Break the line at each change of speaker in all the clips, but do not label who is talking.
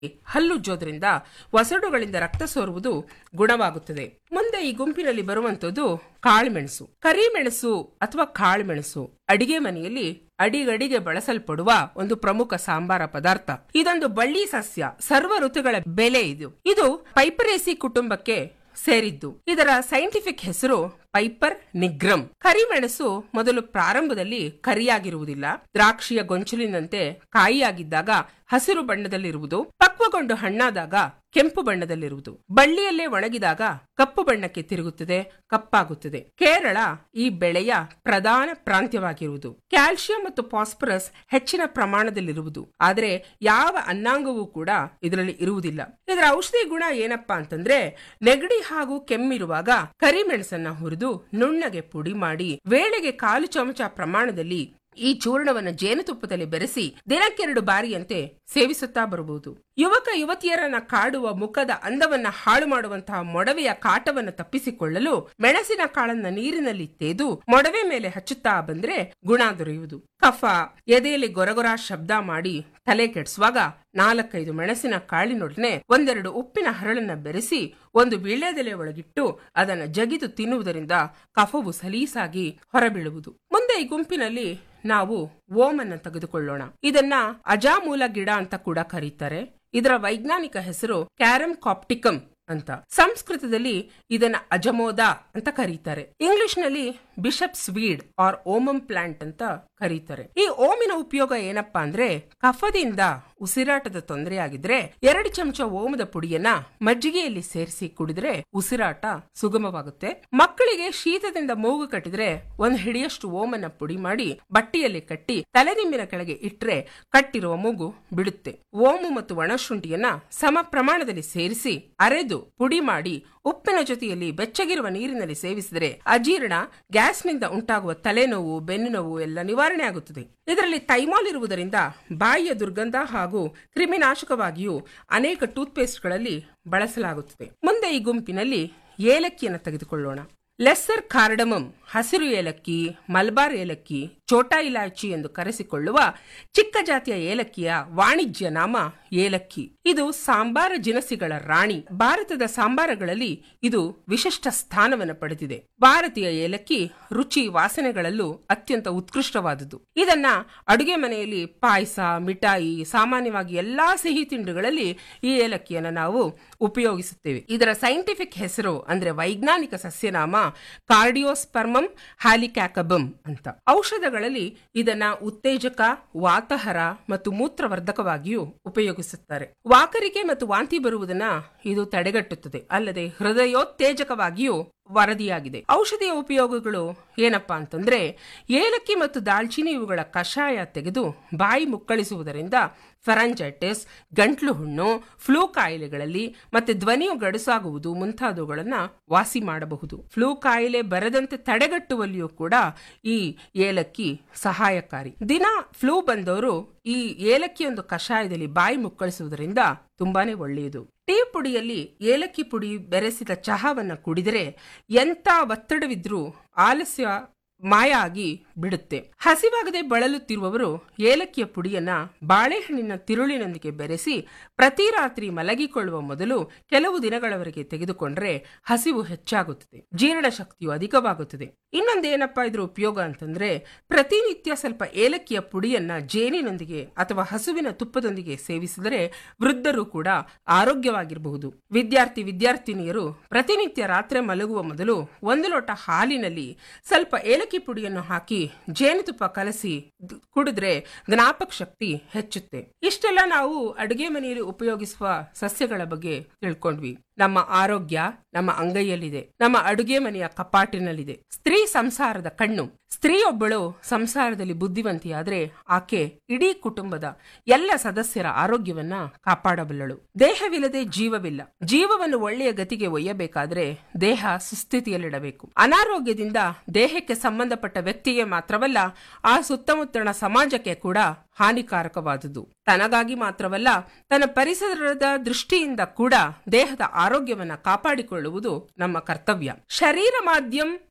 ಹಲ್ಲುಜ್ಜೋದ್ರಿಂದ ವಸಡುಗಳಿಂದ ರಕ್ತ ಸೋರುವುದು ಗುಣವಾಗುತ್ತದೆ ಮುಂದೆ ಈ ಗುಂಪಿನಲ್ಲಿ ಬರುವಂತದ್ದು ಕಾಳುಮೆಣಸು ಕರಿಮೆಣಸು ಅಥವಾ ಕಾಳುಮೆಣಸು ಅಡಿಗೆ ಮನೆಯಲ್ಲಿ ಅಡಿಗಡಿಗೆ ಬಳಸಲ್ಪಡುವ ಒಂದು ಪ್ರಮುಖ ಸಾಂಬಾರ ಪದಾರ್ಥ ಇದೊಂದು ಬಳ್ಳಿ ಸಸ್ಯ ಸರ್ವ ಋತುಗಳ ಬೆಲೆ ಇದು ಇದು ಪೈಪರೇಸಿ ಕುಟುಂಬಕ್ಕೆ ಸೇರಿದ್ದು ಇದರ ಸೈಂಟಿಫಿಕ್ ಹೆಸರು ಪೈಪರ್ ನಿಗ್ರಮ್ ಕರಿಮೆಣಸು ಮೊದಲು ಪ್ರಾರಂಭದಲ್ಲಿ ಕರಿಯಾಗಿರುವುದಿಲ್ಲ ದ್ರಾಕ್ಷಿಯ ಗೊಂಚಲಿನಂತೆ ಕಾಯಿಯಾಗಿದ್ದಾಗ ಹಸಿರು ಬಣ್ಣದಲ್ಲಿರುವುದು ಪಕ್ವಗೊಂಡು ಹಣ್ಣಾದಾಗ ಕೆಂಪು ಬಣ್ಣದಲ್ಲಿರುವುದು ಬಳ್ಳಿಯಲ್ಲೇ ಒಣಗಿದಾಗ ಕಪ್ಪು ಬಣ್ಣಕ್ಕೆ ತಿರುಗುತ್ತದೆ ಕಪ್ಪಾಗುತ್ತದೆ ಕೇರಳ ಈ ಬೆಳೆಯ ಪ್ರಧಾನ ಪ್ರಾಂತ್ಯವಾಗಿರುವುದು ಕ್ಯಾಲ್ಸಿಯಂ ಮತ್ತು ಫಾಸ್ಫರಸ್ ಹೆಚ್ಚಿನ ಪ್ರಮಾಣದಲ್ಲಿರುವುದು ಆದರೆ ಯಾವ ಅನ್ನಾಂಗವೂ ಕೂಡ ಇದರಲ್ಲಿ ಇರುವುದಿಲ್ಲ ಇದರ ಔಷಧಿ ಗುಣ ಏನಪ್ಪಾ ಅಂತಂದ್ರೆ ನೆಗಡಿ ಹಾಗೂ ಕೆಮ್ಮಿರುವಾಗ ಕರಿಮೆಣಸನ್ನ ಹುರಿದು ನುಣ್ಣಗೆ ಪುಡಿ ಮಾಡಿ ವೇಳೆಗೆ ಕಾಲು ಚಮಚ ಪ್ರಮಾಣದಲ್ಲಿ ಈ ಚೂರ್ಣವನ್ನು ಜೇನುತುಪ್ಪದಲ್ಲಿ ಬೆರೆಸಿ ದಿನಕ್ಕೆರಡು ಬಾರಿಯಂತೆ ಸೇವಿಸುತ್ತಾ ಬರಬಹುದು ಯುವಕ ಯುವತಿಯರನ್ನ ಕಾಡುವ ಮುಖದ ಅಂದವನ್ನ ಹಾಳು ಮಾಡುವಂತಹ ಮೊಡವೆಯ ಕಾಟವನ್ನು ತಪ್ಪಿಸಿಕೊಳ್ಳಲು ಮೆಣಸಿನ ಕಾಳನ್ನ ನೀರಿನಲ್ಲಿ ತೇದು ಮೊಡವೆ ಮೇಲೆ ಹಚ್ಚುತ್ತಾ ಬಂದ್ರೆ ಗುಣ ದೊರೆಯುವುದು ಕಫ ಎದೆಯಲ್ಲಿ ಗೊರಗೊರ ಶಬ್ದ ಮಾಡಿ ತಲೆ ಕೆಡಿಸುವಾಗ ನಾಲ್ಕೈದು ಮೆಣಸಿನ ಕಾಳಿನೊಡನೆ ಒಂದೆರಡು ಉಪ್ಪಿನ ಹರಳನ್ನ ಬೆರೆಸಿ ಒಂದು ವೀಳ್ಯದೆಲೆ ಒಳಗಿಟ್ಟು ಅದನ್ನ ಜಗಿದು ತಿನ್ನುವುದರಿಂದ ಕಫವು ಸಲೀಸಾಗಿ ಹೊರಬೀಳುವುದು ಮುಂದೆ ಈ ಗುಂಪಿನಲ್ಲಿ ನಾವು ಓಮನ್ನ ತೆಗೆದುಕೊಳ್ಳೋಣ ಇದನ್ನ ಅಜಾಮೂಲ ಗಿಡ ಅಂತ ಕೂಡ ಕರೀತಾರೆ ಇದರ ವೈಜ್ಞಾನಿಕ ಹೆಸರು ಕ್ಯಾರಮ್ ಕಾಪ್ಟಿಕಮ್ ಅಂತ ಸಂಸ್ಕೃತದಲ್ಲಿ ಇದನ್ನ ಅಜಮೋದ ಅಂತ ಕರೀತಾರೆ ಇಂಗ್ಲಿಷ್ ನಲ್ಲಿ bishop's weed or omam plant ಅಂತ ಕರೀತಾರೆ ಈ ಓಮಿನ ಉಪಯೋಗ ಏನಪ್ಪಾ ಅಂದ್ರೆ ಕಫದಿಂದ ಉಸಿರಾಟದ ತೊಂದರೆ ಆಗಿದ್ರೆ ಎರಡು ಚಮಚ ಓಮದ ಪುಡಿಯನ್ನ ಮಜ್ಜಿಗೆಯಲ್ಲಿ ಸೇರಿಸಿ ಕುಡಿದ್ರೆ ಉಸಿರಾಟ ಸುಗಮವಾಗುತ್ತೆ ಮಕ್ಕಳಿಗೆ ಶೀತದಿಂದ ಮೂಗು ಕಟ್ಟಿದ್ರೆ ಒಂದ್ ಹಿಡಿಯಷ್ಟು ಓಮನ್ನ ಪುಡಿ ಮಾಡಿ ಬಟ್ಟೆಯಲ್ಲಿ ಕಟ್ಟಿ ತಲೆದಿಂಬಿನ ಕೆಳಗೆ ಇಟ್ರೆ ಕಟ್ಟಿರುವ ಮೂಗು ಬಿಡುತ್ತೆ ಓಮು ಮತ್ತು ಒಣಶುಂಠಿಯನ್ನ ಸಮ ಪ್ರಮಾಣದಲ್ಲಿ ಸೇರಿಸಿ ಅರೆದು ಪುಡಿ ಮಾಡಿ ಉಪ್ಪಿನ ಜೊತೆಯಲ್ಲಿ ಬೆಚ್ಚಗಿರುವ ನೀರಿನಲ್ಲಿ ಸೇವಿಸಿದರೆ ಅಜೀರ್ಣ ಗ್ಯಾಸ್ನಿಂದ ಉಂಟಾಗುವ ತಲೆನೋವು ಬೆನ್ನು ನೋವು ಎಲ್ಲ ನಿವಾರಣೆ ಆಗುತ್ತದೆ ಇದರಲ್ಲಿ ಥೈಮಾಲ್ ಇರುವುದರಿಂದ ಬಾಯಿಯ ದುರ್ಗಂಧ ಹಾಗೂ ಕ್ರಿಮಿನಾಶಕವಾಗಿಯೂ ಅನೇಕ ಟೂತ್ಪೇಸ್ಟ್ಗಳಲ್ಲಿ ಬಳಸಲಾಗುತ್ತದೆ ಮುಂದೆ ಈ ಗುಂಪಿನಲ್ಲಿ ಏಲಕ್ಕಿಯನ್ನು ತೆಗೆದುಕೊಳ್ಳೋಣ ಲೆಸ್ಸರ್ ಕಾರ್ಡಮಮ್ ಹಸಿರು ಏಲಕ್ಕಿ ಮಲ್ಬಾರ್ ಏಲಕ್ಕಿ ಚೋಟಾ ಇಲಾಚಿ ಎಂದು ಕರೆಸಿಕೊಳ್ಳುವ ಚಿಕ್ಕ ಜಾತಿಯ ಏಲಕ್ಕಿಯ ವಾಣಿಜ್ಯ ನಾಮ ಏಲಕ್ಕಿ ಇದು ಸಾಂಬಾರ ಜಿನಸಿಗಳ ರಾಣಿ ಭಾರತದ ಸಾಂಬಾರಗಳಲ್ಲಿ ಇದು ವಿಶಿಷ್ಟ ಸ್ಥಾನವನ್ನು ಪಡೆದಿದೆ ಭಾರತೀಯ ಏಲಕ್ಕಿ ರುಚಿ ವಾಸನೆಗಳಲ್ಲೂ ಅತ್ಯಂತ ಉತ್ಕೃಷ್ಟವಾದುದು ಇದನ್ನ ಅಡುಗೆ ಮನೆಯಲ್ಲಿ ಪಾಯಸ ಮಿಠಾಯಿ ಸಾಮಾನ್ಯವಾಗಿ ಎಲ್ಲಾ ಸಿಹಿ ತಿಂಡಿಗಳಲ್ಲಿ ಈ ಏಲಕ್ಕಿಯನ್ನು ನಾವು ಉಪಯೋಗಿಸುತ್ತೇವೆ ಇದರ ಸೈಂಟಿಫಿಕ್ ಹೆಸರು ಅಂದ್ರೆ ವೈಜ್ಞಾನಿಕ ಸಸ್ಯನಾಮ ಕಾರ್ಡಿಯೋಸ್ಪರ್ಮಮ್ ಹ್ಯಾಲಿಕ್ಯಾಕಬಮ್ ಅಂತ ಔಷಧಗಳಲ್ಲಿ ಇದನ್ನ ಉತ್ತೇಜಕ ವಾತಹರ ಮತ್ತು ಮೂತ್ರವರ್ಧಕವಾಗಿಯೂ ಉಪಯೋಗಿಸುತ್ತಾರೆ ವಾಕರಿಕೆ ಮತ್ತು ವಾಂತಿ ಬರುವುದನ್ನ ಇದು ತಡೆಗಟ್ಟುತ್ತದೆ ಅಲ್ಲದೆ ಹೃದಯೋತ್ತೇಜಕವಾಗಿಯೂ ವರದಿಯಾಗಿದೆ ಔಷಧಿಯ ಉಪಯೋಗಗಳು ಏನಪ್ಪಾ ಅಂತಂದ್ರೆ ಏಲಕ್ಕಿ ಮತ್ತು ದಾಲ್ಚಿನ್ನಿ ಇವುಗಳ ಕಷಾಯ ತೆಗೆದು ಬಾಯಿ ಮುಕ್ಕಳಿಸುವುದರಿಂದ ಫೆರಂಜೈಟಿಸ್ ಗಂಟ್ಲು ಹುಣ್ಣು ಫ್ಲೂ ಕಾಯಿಲೆಗಳಲ್ಲಿ ಮತ್ತೆ ಧ್ವನಿಯು ಗಡುಸಾಗುವುದು ಮುಂತಾದವುಗಳನ್ನ ವಾಸಿ ಮಾಡಬಹುದು ಫ್ಲೂ ಕಾಯಿಲೆ ಬರದಂತೆ ತಡೆಗಟ್ಟುವಲ್ಲಿಯೂ ಕೂಡ ಈ ಏಲಕ್ಕಿ ಸಹಾಯಕಾರಿ ದಿನ ಫ್ಲೂ ಬಂದವರು ಈ ಏಲಕ್ಕಿ ಒಂದು ಕಷಾಯದಲ್ಲಿ ಬಾಯಿ ಮುಕ್ಕಳಿಸುವುದರಿಂದ ತುಂಬಾನೇ ಒಳ್ಳೆಯದು ಟೀ ಪುಡಿಯಲ್ಲಿ ಏಲಕ್ಕಿ ಪುಡಿ ಬೆರೆಸಿದ ಚಹಾವನ್ನ ಕುಡಿದರೆ ಎಂತ ಒತ್ತಡವಿದ್ರೂ ಆಲಸ್ಯ ಮಾಯ ಆಗಿ ಬಿಡುತ್ತೆ ಹಸಿವಾಗದೆ ಬಳಲುತ್ತಿರುವವರು ಏಲಕ್ಕಿಯ ಪುಡಿಯನ್ನ ಬಾಳೆಹಣ್ಣಿನ ತಿರುಳಿನೊಂದಿಗೆ ಬೆರೆಸಿ ಪ್ರತಿ ರಾತ್ರಿ ಮಲಗಿಕೊಳ್ಳುವ ಮೊದಲು ಕೆಲವು ದಿನಗಳವರೆಗೆ ತೆಗೆದುಕೊಂಡ್ರೆ ಹಸಿವು ಹೆಚ್ಚಾಗುತ್ತದೆ ಜೀರ್ಣ ಶಕ್ತಿಯು ಅಧಿಕವಾಗುತ್ತದೆ ಇನ್ನೊಂದೇನಪ್ಪಾ ಇದ್ರ ಉಪಯೋಗ ಅಂತಂದ್ರೆ ಪ್ರತಿನಿತ್ಯ ಸ್ವಲ್ಪ ಏಲಕ್ಕಿಯ ಪುಡಿಯನ್ನ ಜೇನಿನೊಂದಿಗೆ ಅಥವಾ ಹಸುವಿನ ತುಪ್ಪದೊಂದಿಗೆ ಸೇವಿಸಿದರೆ ವೃದ್ಧರು ಕೂಡ ಆರೋಗ್ಯವಾಗಿರಬಹುದು ವಿದ್ಯಾರ್ಥಿ ವಿದ್ಯಾರ್ಥಿನಿಯರು ಪ್ರತಿನಿತ್ಯ ರಾತ್ರಿ ಮಲಗುವ ಮೊದಲು ಒಂದು ಲೋಟ ಹಾಲಿನಲ್ಲಿ ಸ್ವಲ್ಪ ಏಲಕ್ಕಿ ಪುಡಿಯನ್ನು ಹಾಕಿ ಜೇನುತುಪ್ಪ ಕಲಸಿ ಕುಡಿದ್ರೆ ಜ್ಞಾಪಕ ಶಕ್ತಿ ಹೆಚ್ಚುತ್ತೆ ಇಷ್ಟೆಲ್ಲ ನಾವು ಅಡುಗೆ ಮನೆಯಲ್ಲಿ ಉಪಯೋಗಿಸುವ ಸಸ್ಯಗಳ ಬಗ್ಗೆ ತಿಳ್ಕೊಂಡ್ವಿ ನಮ್ಮ ಆರೋಗ್ಯ ನಮ್ಮ ಅಂಗೈಯಲ್ಲಿದೆ ನಮ್ಮ ಅಡುಗೆ ಮನೆಯ ಕಪಾಟಿನಲ್ಲಿದೆ ಸ್ತ್ರೀ ಸಂಸಾರದ ಕಣ್ಣು ಸ್ತ್ರೀಯೊಬ್ಬಳು ಸಂಸಾರದಲ್ಲಿ ಬುದ್ಧಿವಂತಿಯಾದ್ರೆ ಆಕೆ ಇಡೀ ಕುಟುಂಬದ ಎಲ್ಲ ಸದಸ್ಯರ ಆರೋಗ್ಯವನ್ನ ಕಾಪಾಡಬಲ್ಲಳು ದೇಹವಿಲ್ಲದೆ ಜೀವವಿಲ್ಲ ಜೀವವನ್ನು ಒಳ್ಳೆಯ ಗತಿಗೆ ಒಯ್ಯಬೇಕಾದ್ರೆ ದೇಹ ಸುಸ್ಥಿತಿಯಲ್ಲಿಡಬೇಕು ಅನಾರೋಗ್ಯದಿಂದ ದೇಹಕ್ಕೆ ಸಂಬಂಧಪಟ್ಟ ವ್ಯಕ್ತಿಗೆ ಮಾತ್ರವಲ್ಲ ಆ ಸುತ್ತಮುತ್ತಲಿನ ಸಮಾಜಕ್ಕೆ ಕೂಡ ಹಾನಿಕಾರಕವಾದುದು ತನಗಾಗಿ ಮಾತ್ರವಲ್ಲ ತನ್ನ ಪರಿಸರದ ದೃಷ್ಟಿಯಿಂದ ಕೂಡ ದೇಹದ ಆರೋಗ್ಯವನ್ನ ಕಾಪಾಡಿಕೊಳ್ಳುವುದು ನಮ್ಮ ಕರ್ತವ್ಯ ಶರೀರ ಮಾಧ್ಯಮ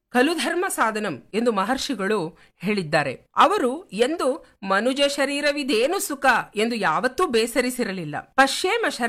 ಕಲುಧರ್ಮ ಸಾಧನಂ ಎಂದು ಮಹರ್ಷಿಗಳು ಹೇಳಿದ್ದಾರೆ ಅವರು ಎಂದು ಮನುಜ ಶರೀರವಿದೇನು ಸುಖ ಎಂದು ಯಾವತ್ತೂ ಬೇಸರಿಸಿರಲಿಲ್ಲ ಪಶ್ಯೇಮ